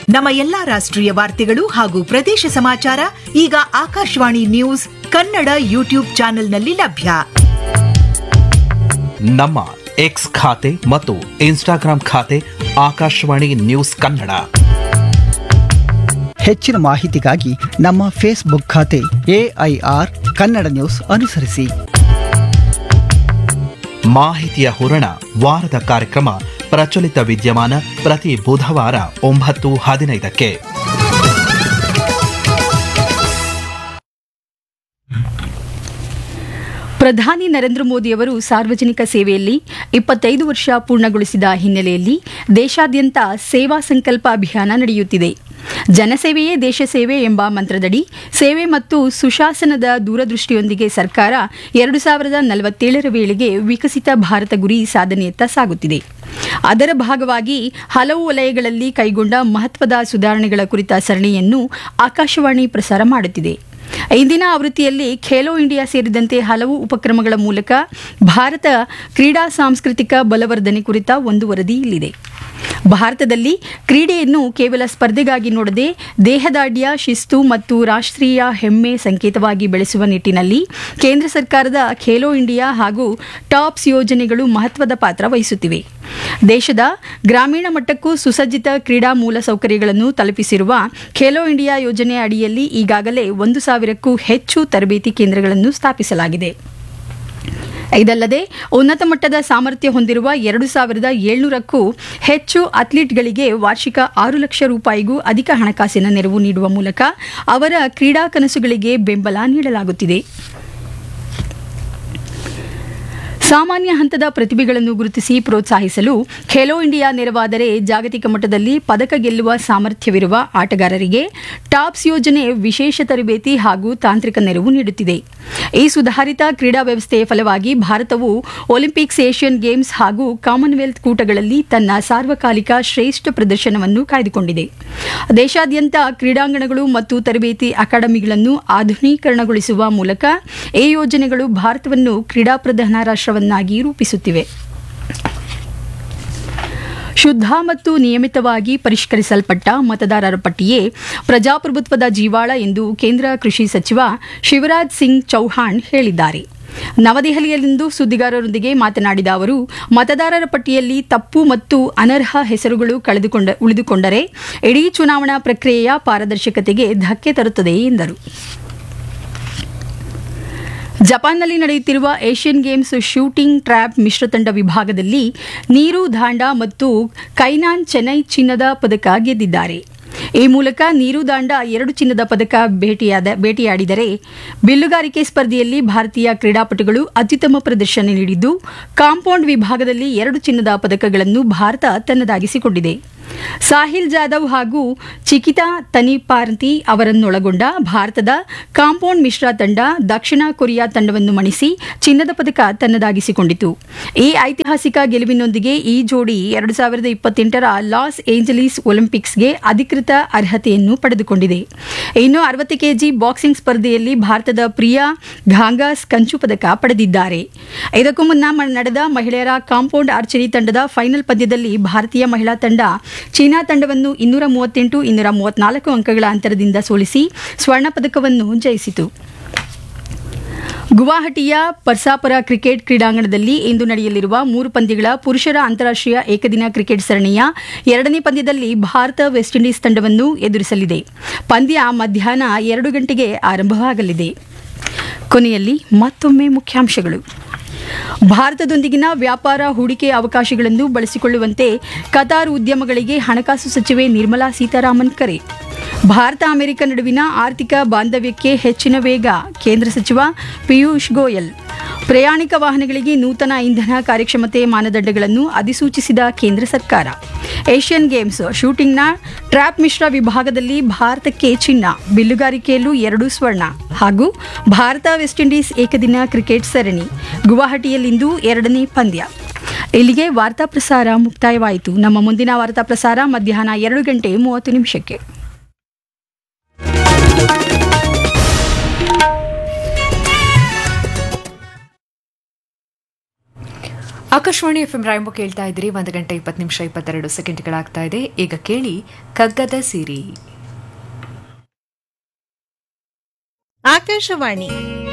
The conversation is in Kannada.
ನಮ್ಮ ಎಲ್ಲಾ ರಾಷ್ಟ್ರೀಯ ವಾರ್ತೆಗಳು ಹಾಗೂ ಪ್ರದೇಶ ಸಮಾಚಾರ ಈಗ ಆಕಾಶವಾಣಿ ನ್ಯೂಸ್ ಕನ್ನಡ ಯೂಟ್ಯೂಬ್ ಚಾನೆಲ್ನಲ್ಲಿ ಲಭ್ಯ ನಮ್ಮ ಎಕ್ಸ್ ಖಾತೆ ಮತ್ತು ಇನ್ಸ್ಟಾಗ್ರಾಂ ಖಾತೆ ಆಕಾಶವಾಣಿ ನ್ಯೂಸ್ ಕನ್ನಡ ಹೆಚ್ಚಿನ ಮಾಹಿತಿಗಾಗಿ ನಮ್ಮ ಫೇಸ್ಬುಕ್ ಖಾತೆ ಎಐಆರ್ ಕನ್ನಡ ನ್ಯೂಸ್ ಅನುಸರಿಸಿ ಮಾಹಿತಿಯ ಹೂರಣ ವಾರದ ಕಾರ್ಯಕ್ರಮ ಪ್ರಚಲಿತ ವಿದ್ಯಮಾನ ಪ್ರತಿ ಬುಧವಾರ ಒಂಬತ್ತು ಹದಿನೈದಕ್ಕೆ ಪ್ರಧಾನಿ ನರೇಂದ್ರ ಮೋದಿಯವರು ಸಾರ್ವಜನಿಕ ಸೇವೆಯಲ್ಲಿ ಇಪ್ಪತ್ತೈದು ವರ್ಷ ಪೂರ್ಣಗೊಳಿಸಿದ ಹಿನ್ನೆಲೆಯಲ್ಲಿ ದೇಶಾದ್ಯಂತ ಸೇವಾ ಸಂಕಲ್ಪ ಅಭಿಯಾನ ನಡೆಯುತ್ತಿದೆ ಜನಸೇವೆಯೇ ದೇಶ ಸೇವೆ ಎಂಬ ಮಂತ್ರದಡಿ ಸೇವೆ ಮತ್ತು ಸುಶಾಸನದ ದೂರದೃಷ್ಟಿಯೊಂದಿಗೆ ಸರ್ಕಾರ ಎರಡು ಸಾವಿರದ ನಲವತ್ತೇಳರ ವೇಳೆಗೆ ವಿಕಸಿತ ಭಾರತ ಗುರಿ ಸಾಧನೆಯತ್ತ ಸಾಗುತ್ತಿದೆ ಅದರ ಭಾಗವಾಗಿ ಹಲವು ವಲಯಗಳಲ್ಲಿ ಕೈಗೊಂಡ ಮಹತ್ವದ ಸುಧಾರಣೆಗಳ ಕುರಿತ ಸರಣಿಯನ್ನು ಆಕಾಶವಾಣಿ ಪ್ರಸಾರ ಮಾಡುತ್ತಿದೆ ಇಂದಿನ ಆವೃತ್ತಿಯಲ್ಲಿ ಖೇಲೋ ಇಂಡಿಯಾ ಸೇರಿದಂತೆ ಹಲವು ಉಪಕ್ರಮಗಳ ಮೂಲಕ ಭಾರತ ಕ್ರೀಡಾ ಸಾಂಸ್ಕೃತಿಕ ಬಲವರ್ಧನೆ ಕುರಿತ ಒಂದು ವರದಿ ಇಲ್ಲಿದೆ ಭಾರತದಲ್ಲಿ ಕ್ರೀಡೆಯನ್ನು ಕೇವಲ ಸ್ಪರ್ಧೆಗಾಗಿ ನೋಡದೆ ದೇಹದಾಢ್ಯ ಶಿಸ್ತು ಮತ್ತು ರಾಷ್ಟ್ರೀಯ ಹೆಮ್ಮೆ ಸಂಕೇತವಾಗಿ ಬೆಳೆಸುವ ನಿಟ್ಟಿನಲ್ಲಿ ಕೇಂದ್ರ ಸರ್ಕಾರದ ಖೇಲೋ ಇಂಡಿಯಾ ಹಾಗೂ ಟಾಪ್ಸ್ ಯೋಜನೆಗಳು ಮಹತ್ವದ ಪಾತ್ರ ವಹಿಸುತ್ತಿವೆ ದೇಶದ ಗ್ರಾಮೀಣ ಮಟ್ಟಕ್ಕೂ ಸುಸಜ್ಜಿತ ಕ್ರೀಡಾ ಮೂಲಸೌಕರ್ಯಗಳನ್ನು ತಲುಪಿಸಿರುವ ಖೇಲೋ ಇಂಡಿಯಾ ಯೋಜನೆ ಅಡಿಯಲ್ಲಿ ಈಗಾಗಲೇ ಒಂದು ಸಾವಿರಕ್ಕೂ ಹೆಚ್ಚು ತರಬೇತಿ ಕೇಂದ್ರಗಳನ್ನು ಸ್ಥಾಪಿಸಲಾಗಿದೆ ಇದಲ್ಲದೆ ಉನ್ನತ ಮಟ್ಟದ ಸಾಮರ್ಥ್ಯ ಹೊಂದಿರುವ ಎರಡು ಸಾವಿರದ ಏಳ್ನೂರಕ್ಕೂ ಹೆಚ್ಚು ಅಥ್ಲೀಟ್ಗಳಿಗೆ ವಾರ್ಷಿಕ ಆರು ಲಕ್ಷ ರೂಪಾಯಿಗೂ ಅಧಿಕ ಹಣಕಾಸಿನ ನೆರವು ನೀಡುವ ಮೂಲಕ ಅವರ ಕ್ರೀಡಾ ಕನಸುಗಳಿಗೆ ಬೆಂಬಲ ನೀಡಲಾಗುತ್ತಿದೆ ಸಾಮಾನ್ಯ ಹಂತದ ಪ್ರತಿಭೆಗಳನ್ನು ಗುರುತಿಸಿ ಪ್ರೋತ್ಸಾಹಿಸಲು ಖೇಲೋ ಇಂಡಿಯಾ ನೆರವಾದರೆ ಜಾಗತಿಕ ಮಟ್ಟದಲ್ಲಿ ಪದಕ ಗೆಲ್ಲುವ ಸಾಮರ್ಥ್ಯವಿರುವ ಆಟಗಾರರಿಗೆ ಟಾಪ್ಸ್ ಯೋಜನೆ ವಿಶೇಷ ತರಬೇತಿ ಹಾಗೂ ತಾಂತ್ರಿಕ ನೆರವು ನೀಡುತ್ತಿದೆ ಈ ಸುಧಾರಿತ ಕ್ರೀಡಾ ವ್ಯವಸ್ಥೆಯ ಫಲವಾಗಿ ಭಾರತವು ಒಲಿಂಪಿಕ್ಸ್ ಏಷ್ಯನ್ ಗೇಮ್ಸ್ ಹಾಗೂ ಕಾಮನ್ವೆಲ್ತ್ ಕೂಟಗಳಲ್ಲಿ ತನ್ನ ಸಾರ್ವಕಾಲಿಕ ಶ್ರೇಷ್ಠ ಪ್ರದರ್ಶನವನ್ನು ಕಾಯ್ದುಕೊಂಡಿದೆ ದೇಶಾದ್ಯಂತ ಕ್ರೀಡಾಂಗಣಗಳು ಮತ್ತು ತರಬೇತಿ ಅಕಾಡೆಮಿಗಳನ್ನು ಆಧುನೀಕರಣಗೊಳಿಸುವ ಮೂಲಕ ಈ ಯೋಜನೆಗಳು ಭಾರತವನ್ನು ಕ್ರೀಡಾ ಪ್ರಧಾನ ರಾಷ್ಟ್ರವನ್ನಾಗಿ ರೂಪಿಸುತ್ತಿವೆ ಶುದ್ಧ ಮತ್ತು ನಿಯಮಿತವಾಗಿ ಪರಿಷ್ಕರಿಸಲ್ಪಟ್ಟ ಮತದಾರರ ಪಟ್ಟಿಯೇ ಪ್ರಜಾಪ್ರಭುತ್ವದ ಜೀವಾಳ ಎಂದು ಕೇಂದ್ರ ಕೃಷಿ ಸಚಿವ ಶಿವರಾಜ್ ಸಿಂಗ್ ಚೌಹಾಣ್ ಹೇಳಿದ್ದಾರೆ ನವದೆಹಲಿಯಲ್ಲಿಂದು ಸುದ್ದಿಗಾರರೊಂದಿಗೆ ಮಾತನಾಡಿದ ಅವರು ಮತದಾರರ ಪಟ್ಟಿಯಲ್ಲಿ ತಪ್ಪು ಮತ್ತು ಅನರ್ಹ ಹೆಸರುಗಳು ಕಳೆದುಕೊಂಡ ಉಳಿದುಕೊಂಡರೆ ಇಡೀ ಚುನಾವಣಾ ಪ್ರಕ್ರಿಯೆಯ ಪಾರದರ್ಶಕತೆಗೆ ಧಕ್ಕೆ ತರುತ್ತದೆ ಎಂದರು ಜಪಾನ್ನಲ್ಲಿ ನಡೆಯುತ್ತಿರುವ ಏಷ್ಯನ್ ಗೇಮ್ಸ್ ಶೂಟಿಂಗ್ ಟ್ರ್ಯಾಪ್ ಮಿಶ್ರತಂಡ ವಿಭಾಗದಲ್ಲಿ ನೀರು ದಾಂಡ ಮತ್ತು ಕೈನಾನ್ ಚೆನ್ನೈ ಚಿನ್ನದ ಪದಕ ಗೆದ್ದಿದ್ದಾರೆ ಈ ಮೂಲಕ ನೀರು ದಾಂಡ ಎರಡು ಚಿನ್ನದ ಪದಕ ಭೇಟಿಯಾದ ಭೇಟಿಯಾಡಿದರೆ ಬಿಲ್ಲುಗಾರಿಕೆ ಸ್ಪರ್ಧೆಯಲ್ಲಿ ಭಾರತೀಯ ಕ್ರೀಡಾಪಟುಗಳು ಅತ್ಯುತ್ತಮ ಪ್ರದರ್ಶನ ನೀಡಿದ್ದು ಕಾಂಪೌಂಡ್ ವಿಭಾಗದಲ್ಲಿ ಎರಡು ಚಿನ್ನದ ಪದಕಗಳನ್ನು ಭಾರತ ತನ್ನದಾಗಿಸಿಕೊಂಡಿದೆ ಸಾಹಿಲ್ ಜಾಧವ್ ಹಾಗೂ ಚಿಕಿತಾ ತನಿಪಾರ್ತಿ ಅವರನ್ನೊಳಗೊಂಡ ಭಾರತದ ಕಾಂಪೌಂಡ್ ಮಿಶ್ರ ತಂಡ ದಕ್ಷಿಣ ಕೊರಿಯಾ ತಂಡವನ್ನು ಮಣಿಸಿ ಚಿನ್ನದ ಪದಕ ತನ್ನದಾಗಿಸಿಕೊಂಡಿತು ಈ ಐತಿಹಾಸಿಕ ಗೆಲುವಿನೊಂದಿಗೆ ಈ ಜೋಡಿ ಎರಡು ಸಾವಿರದ ಇಪ್ಪತ್ತೆಂಟರ ಲಾಸ್ ಏಂಜಲೀಸ್ ಒಲಿಂಪಿಕ್ಸ್ಗೆ ಅಧಿಕೃತ ಅರ್ಹತೆಯನ್ನು ಪಡೆದುಕೊಂಡಿದೆ ಇನ್ನು ಅರವತ್ತು ಕೆಜಿ ಬಾಕ್ಸಿಂಗ್ ಸ್ಪರ್ಧೆಯಲ್ಲಿ ಭಾರತದ ಪ್ರಿಯಾ ಘಾಂಗಾಸ್ ಕಂಚು ಪದಕ ಪಡೆದಿದ್ದಾರೆ ಇದಕ್ಕೂ ಮುನ್ನ ಮ- ನಡೆದ ಮಹಿಳೆಯರ ಕಾಂಪೌಂಡ್ ಆರ್ಚರಿ ತಂಡದ ಫೈನಲ್ ಪಂದ್ಯದಲ್ಲಿ ಭಾರತೀಯ ಮಹಿಳಾ ತಂಡ ಚೀನಾ ತಂಡವನ್ನು ಇನ್ನೂರ ಮೂವತ್ತೆಂಟು ಇನ್ನೂರ ಮೂವತ್ನಾಲ್ಕು ಅಂಕಗಳ ಅಂತರದಿಂದ ಸೋಲಿಸಿ ಸ್ವರ್ಣ ಪದಕವನ್ನು ಜಯಿಸಿತು ಗುವಾಹಟಿಯ ಪರ್ಸಾಪರ ಕ್ರಿಕೆಟ್ ಕ್ರೀಡಾಂಗಣದಲ್ಲಿ ಇಂದು ನಡೆಯಲಿರುವ ಮೂರು ಪಂದ್ಯಗಳ ಪುರುಷರ ಅಂತಾರಾಷ್ಟ್ರೀಯ ಏಕದಿನ ಕ್ರಿಕೆಟ್ ಸರಣಿಯ ಎರಡನೇ ಪಂದ್ಯದಲ್ಲಿ ಭಾರತ ವೆಸ್ಟ್ ಇಂಡೀಸ್ ತಂಡವನ್ನು ಎದುರಿಸಲಿದೆ ಪಂದ್ಯ ಮಧ್ಯಾಹ್ನ ಎರಡು ಗಂಟೆಗೆ ಆರಂಭವಾಗಲಿದೆ ಕೊನೆಯಲ್ಲಿ ಮತ್ತೊಮ್ಮೆ ಮುಖ್ಯಾಂಶಗಳು ಭಾರತದೊಂದಿಗಿನ ವ್ಯಾಪಾರ ಹೂಡಿಕೆ ಅವಕಾಶಗಳನ್ನು ಬಳಸಿಕೊಳ್ಳುವಂತೆ ಕತಾರ್ ಉದ್ಯಮಗಳಿಗೆ ಹಣಕಾಸು ಸಚಿವೆ ನಿರ್ಮಲಾ ಸೀತಾರಾಮನ್ ಕರೆ ಭಾರತ ಅಮೆರಿಕ ನಡುವಿನ ಆರ್ಥಿಕ ಬಾಂಧವ್ಯಕ್ಕೆ ಹೆಚ್ಚಿನ ವೇಗ ಕೇಂದ್ರ ಸಚಿವ ಪಿಯೂಷ್ ಗೋಯಲ್ ಪ್ರಯಾಣಿಕ ವಾಹನಗಳಿಗೆ ನೂತನ ಇಂಧನ ಕಾರ್ಯಕ್ಷಮತೆ ಮಾನದಂಡಗಳನ್ನು ಅಧಿಸೂಚಿಸಿದ ಕೇಂದ್ರ ಸರ್ಕಾರ ಏಷ್ಯನ್ ಗೇಮ್ಸ್ ಶೂಟಿಂಗ್ನ ಟ್ರ್ಯಾಪ್ ಮಿಶ್ರ ವಿಭಾಗದಲ್ಲಿ ಭಾರತಕ್ಕೆ ಚಿನ್ನ ಬಿಲ್ಲುಗಾರಿಕೆಯಲ್ಲೂ ಎರಡು ಸ್ವರ್ಣ ಹಾಗೂ ಭಾರತ ವೆಸ್ಟ್ ಇಂಡೀಸ್ ಏಕದಿನ ಕ್ರಿಕೆಟ್ ಸರಣಿ ಗುವಾಹಟಿಯಲ್ಲಿಂದು ಎರಡನೇ ಪಂದ್ಯ ಇಲ್ಲಿಗೆ ವಾರ್ತಾ ಪ್ರಸಾರ ಮುಕ್ತಾಯವಾಯಿತು ನಮ್ಮ ಮುಂದಿನ ವಾರ್ತಾ ಪ್ರಸಾರ ಮಧ್ಯಾಹ್ನ ಎರಡು ಗಂಟೆ ಮೂವತ್ತು ನಿಮಿಷಕ್ಕೆ ಆಕಾಶವಾಣಿ ಎಫ್ ಎಂ ರಾಯಂಬ ಕೇಳ್ತಾ ಇದ್ರಿ ಒಂದು ಗಂಟೆ ಇಪ್ಪತ್ತು ನಿಮಿಷ ಇಪ್ಪತ್ತೆರಡು ಸೆಕೆಂಡ್ಗಳಾಗ್ತಾ ಇದೆ ಈಗ ಕೇಳಿ ಕಗ್ಗದ ಸಿರಿ ಆಕಾಶವಾಣಿ